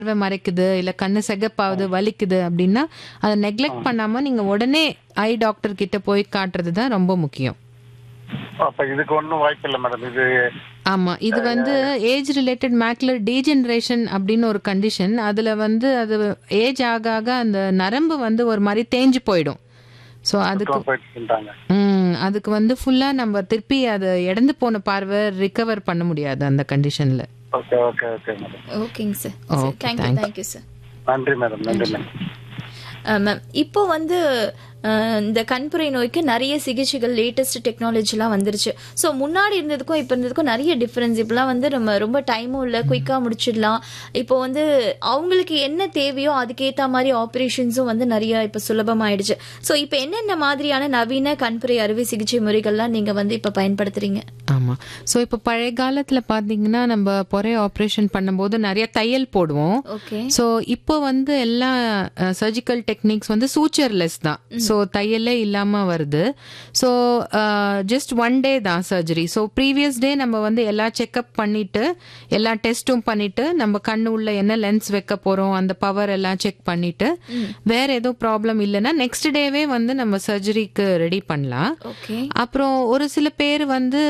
பார்வை மறைக்குது இல்ல கண்ணு செகப்பாகுது வலிக்குது அப்படின்னா அதை நெக்லெக்ட் பண்ணாம நீங்க உடனே ஐ டாக்டர் கிட்ட போய் காட்டுறது தான் ரொம்ப முக்கியம் அப்ப இதுக்கு ஒன்றும் வாய்ப்பு இல்லை மேடம் இது ஆமா இது வந்து ஏஜ் ரிலேட்டட் மேக்குலர் டீஜெனரேஷன் அப்படின்னு ஒரு கண்டிஷன் அதுல வந்து அது ஏஜ் ஆக ஆக அந்த நரம்பு வந்து ஒரு மாதிரி தேஞ்சு போயிடும் ஸோ அதுக்கு போயிட்டுட்டாங்க ம் அதுக்கு வந்து ஃபுல்லா நம்ம திருப்பி அதை இழந்து போன பார்வை ரிகவர் பண்ண முடியாது அந்த கண்டிஷன்ல ஓகே ஓகே ஓகே மேடம் ஓகேங்க sir Okay, thank you thanks. Thank you sir நன்றி மேடம் நன்றி மேடம் மேம் இப்போ வந்து அஹ், இந்த கண்புரை நோய்க்கு நிறைய சிகிச்சைகள் லேட்டஸ்ட் டெக்னாலஜிலாம் வந்துருச்சு ஸோ முன்னாடி இருந்ததுக்கும் இப்போ இருந்ததுக்கும் நிறைய டிஃப்ரென்ஸ் இப்போலாம் வந்து நம்ம ரொம்ப டைமும் இல்லை குயிக்காக முடிச்சிடலாம் இப்போ வந்து அவங்களுக்கு என்ன தேவையோ அதுக்கேற்ற மாதிரி ஆப்ரேஷன்ஸும் வந்து நிறைய இப்போ சுலபமாயிடுச்சு ஸோ இப்போ என்னென்ன மாதிரியான நவீன கண்புரை அறுவை சிகிச்சை முறைகள்லாம் நீங்கள் வந்து இப்போ பயன்படுத்துறீங்க ஆமா ஸோ இப்போ பழைய காலத்துல பாத்தீங்கன்னா நம்ம பொறை ஆப்ரேஷன் பண்ணும்போது நிறைய தையல் போடுவோம் ஓகே ஸோ இப்போ வந்து எல்லா சர்ஜிக்கல் டெக்னிக்ஸ் வந்து சூச்சர்லெஸ் தான் ஸோ தையலே இல்லாமல் வருது ஸோ ஜஸ்ட் ஒன் டே தான் சர்ஜரி ஸோ ப்ரீவியஸ் டே நம்ம வந்து எல்லா செக்கப் பண்ணிட்டு எல்லா டெஸ்ட்டும் பண்ணிட்டு நம்ம கண்ணு உள்ள என்ன லென்ஸ் வைக்க போகிறோம் அந்த பவர் எல்லாம் செக் பண்ணிட்டு வேற ஏதோ ப்ராப்ளம் இல்லைன்னா நெக்ஸ்ட் டேவே வந்து நம்ம சர்ஜரிக்கு ரெடி பண்ணலாம் ஓகே அப்புறம் ஒரு சில பேர் வந்து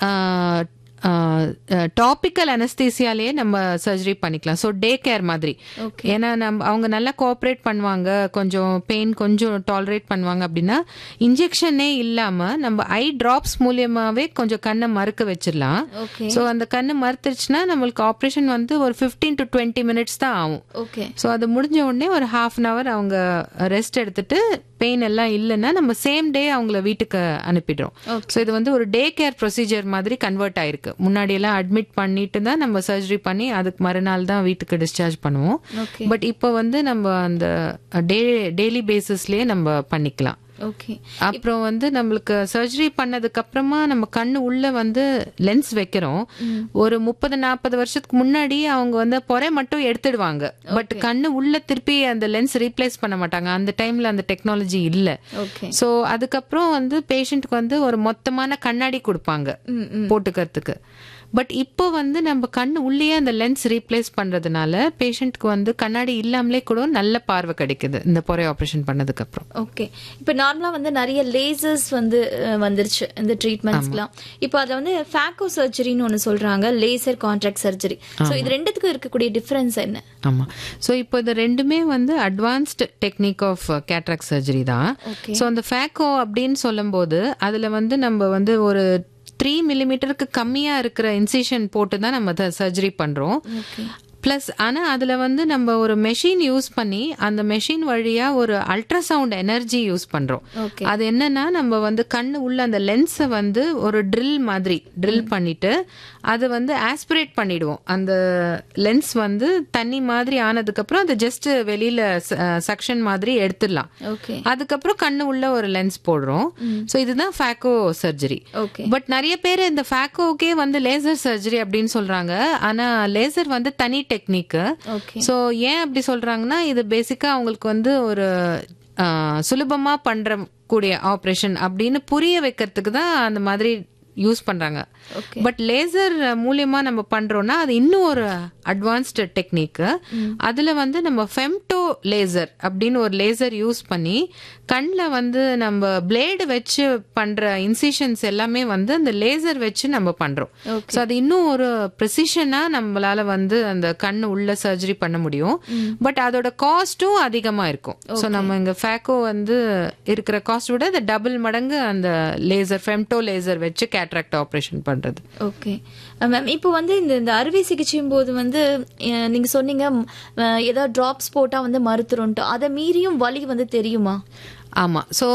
டாபிக்கல் அனஸ்தீசியாலேயே நம்ம சர்ஜரி பண்ணிக்கலாம் ஸோ டே கேர் மாதிரி Okay. ஏன்னா நம்ம அவங்க நல்லா கோஆப்ரேட் பண்ணுவாங்க கொஞ்சம் பெயின் கொஞ்சம் டாலரேட் பண்ணுவாங்க அப்படின்னா இன்ஜெக்ஷனே இல்லாம நம்ம ஐ டிராப்ஸ் மூலியமாவே கொஞ்சம் கண்ணை மறுக்க வச்சிடலாம் ஓகே ஸோ அந்த கண்ணு மறுத்துருச்சுன்னா நம்மளுக்கு ஆப்ரேஷன் வந்து ஒரு ஃபிஃப்டீன் டு டுவெண்ட்டி மினிட்ஸ் தான் ஆகும் ஓகே ஸோ அது முடிஞ்ச உடனே ஒரு ஹாஃப் அன் ஹவர் அவங்க ரெஸ்ட் எடுத்துட்டு பெயின் எல்லாம் இல்லைன்னா நம்ம சேம் டே அவங்கள வீட்டுக்கு அனுப்பிடுறோம் ஸோ இது வந்து ஒரு டே கேர் ப்ரொசீஜர் மாதிரி கன்வெர்ட் ஆயிருக்கு முன்னாடி எல்லாம் அட்மிட் பண்ணிட்டு தான் நம்ம சர்ஜரி பண்ணி அதுக்கு மறுநாள் தான் வீட்டுக்கு டிஸ்சார்ஜ் பண்ணுவோம் ஓகே பட் இப்போ வந்து நம்ம அந்த டே டெய்லி பேசிஸ்லயே நம்ம பண்ணிக்கலாம் ஓகே அப்புறம் வந்து நம்மளுக்கு சர்ஜரி பண்ணதுக்கு அப்புறமா நம்ம கண்ணு உள்ள வந்து லென்ஸ் வைக்கிறோம் ஒரு முப்பது நாற்பது வருஷத்துக்கு முன்னாடி அவங்க வந்து பொறை மட்டும் எடுத்துடுவாங்க பட் கண்ணு உள்ள திருப்பி அந்த லென்ஸ் ரீப்ளேஸ் பண்ண மாட்டாங்க அந்த டைம்ல அந்த டெக்னாலஜி இல்ல ஓகே சோ அதுக்கப்புறம் வந்து பேஷண்ட்க்கு வந்து ஒரு மொத்தமான கண்ணாடி கொடுப்பாங்க ம் ம் போட்டுக்கிறதுக்கு பட் இப்போ வந்து நம்ம கண்ணு உள்ளேயே அந்த லென்ஸ் ரீப்ளேஸ் பண்றதுனால பேஷண்ட்க்கு வந்து கண்ணாடி இல்லாமலே கூட நல்ல பார்வை கிடைக்குது இந்த பொறை ஆபரேஷன் பண்ணதுக்கு அப்புறம் ஓகே இப்போ நார்மலா வந்து நிறைய லேசர்ஸ் வந்து அஹ், வந்துருச்சு இந்த ட்ரீட்மெண்ட்ஸ்க்குலாம் இப்போ அதில் வந்து ஃபேக்கோ சர்ஜரின்னு ஒன்று சொல்றாங்க லேசர் கான்ட்ராக்ட் சர்ஜரி ஸோ இது ரெண்டுத்துக்கும் இருக்கக்கூடிய டிஃபரன்ஸ் என்ன ஆமா ஸோ இப்போ இது ரெண்டுமே வந்து advanced technique of cataract surgery தான் Okay. ஸோ அந்த ஃபேக்கோ அப்படின்னு சொல்லும்போது அதுல வந்து நம்ம வந்து ஒரு த்ரீ மில்லிமீட்டருக்கு கம்மியா இருக்கிற இன்சிஷன் போட்டு தான் நம்ம சர்ஜரி பண்றோம் ஓகே ப்ளஸ் ஆனா அதுல வந்து நம்ம ஒரு மெஷின் யூஸ் பண்ணி அந்த மெஷின் வழியா ஒரு அல்ட்ராசவுண்ட் எனர்ஜி யூஸ் பண்றோம் ஓகே அது என்னன்னா நம்ம வந்து கண்ணு உள்ள அந்த லென்ஸை வந்து ஒரு ட்ரில் மாதிரி ட்ரில் பண்ணிட்டு அது வந்து ஆஸ்பிரேட் பண்ணிடுவோம் அந்த லென்ஸ் வந்து தண்ணி மாதிரி ஆனதுக்கு அப்புறம் அது ஜஸ்ட் வெளியில சக்ஷன் மாதிரி எடுத்துடலாம் ஓகே அதுக்கப்புறம் கண்ணு உள்ள ஒரு லென்ஸ் போடுறோம் ஸோ இதுதான் ஃபேக்கோ சர்ஜரி ஓகே பட் நிறைய பேர் இந்த ஃபேக்கோக்கே வந்து லேசர் சர்ஜரி அப்படின்னு சொல்றாங்க ஆனா லேசர் வந்து தனி டெக்னிக் ஓகே ஸோ ஏன் அப்படி சொல்றாங்கன்னா இது பேசிக்கா அவங்களுக்கு வந்து ஒரு ஆ, சுலபமா பண்ற கூடிய ஆப்ரேஷன் அப்படின்னு புரிய வைக்கிறதுக்கு தான் அந்த மாதிரி யூஸ் பண்றாங்க ஓகே பட் லேசர் மூலியமா நம்ம பண்றோம்னா அது இன்னும் ஒரு அட்வான்ஸ்டு டெக்னிக் அதுல வந்து நம்ம ஃபெம்டோ லேசர் அப்படின்னு ஒரு லேசர் யூஸ் பண்ணி கண்ணில் வந்து நம்ம பிளேடு வச்சு பண்ற இன்சிஷன்ஸ் எல்லாமே வந்து அந்த லேசர் வச்சு நம்ம பண்றோம் Okay. ஸோ அது இன்னும் ஒரு ப்ரெசிஷனா நம்மளால வந்து அந்த கண்ணு உள்ள சர்ஜரி பண்ண முடியும் பட் அதோட காஸ்ட்டும் அதிகமா இருக்கும் ஸோ நம்ம இங்க ஃபேக்கோ வந்து இருக்கிற காஸ்ட் விட அது டபுள் மடங்கு அந்த லேசர் ஃபெம்டோ லேசர் வச்சு கேட்ராக்ட் ஆப்ரேஷன் பண்றது ஓகே மேம் இப்போ வந்து இந்த இந்த அறுவை சிகிச்சையும் போது வந்து அஹ், நீங்க சொன்னீங்க அஹ், ஏதாவது டிராப்ஸ் போட்டா வந்து மருத்துவம்ட்டு அதை மீறியும் வலி வந்து தெரியுமா ஆமா ஸோ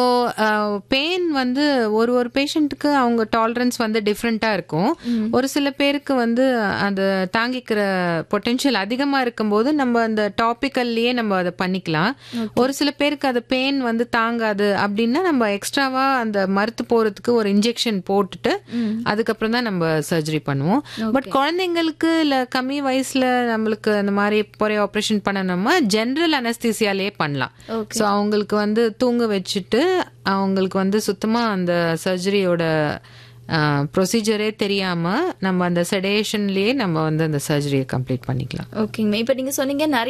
பெயின் வந்து ஒரு ஒரு பேஷண்ட்டுக்கு அவங்க டாலரன்ஸ் வந்து டிஃப்ரெண்ட்டாக இருக்கும் ஒரு சில பேருக்கு வந்து அந்த தாங்கிக்கிற பொட்டென்ஷியல் அதிகமாக இருக்கும்போது நம்ம அந்த டாபிக்கல்லையே நம்ம அதை பண்ணிக்கலாம் ஒரு சில பேருக்கு அது பெயின் வந்து தாங்காது அப்படின்னா நம்ம எக்ஸ்ட்ராவா அந்த மறுத்து போறதுக்கு ஒரு இன்ஜெக்ஷன் போட்டுட்டு அதுக்கப்புறம் தான் நம்ம சர்ஜரி பண்ணுவோம் பட் குழந்தைங்களுக்கு இல்ல கம்மி வயசுல நம்மளுக்கு அந்த மாதிரி பொறை ஆப்ரேஷன் பண்ணணுமா ஜென்ரல் அனஸ்தீசியாலேயே பண்ணலாம் Okay. ஸோ அவங்களுக்கு வந்து தூங்க வச்சுட்டு அவங்களுக்கு வந்து சுத்தமா அந்த சர்ஜரியோட ப்ரொசீஜரே தெரியாம நம்ம அந்த செடேஷன்லயே நம்ம வந்து அந்த சர்ஜரியை கம்ப்ளீட் பண்ணிக்கலாம் ஓகேங்க இப்போ நீங்க சொன்னீங்க நிறைய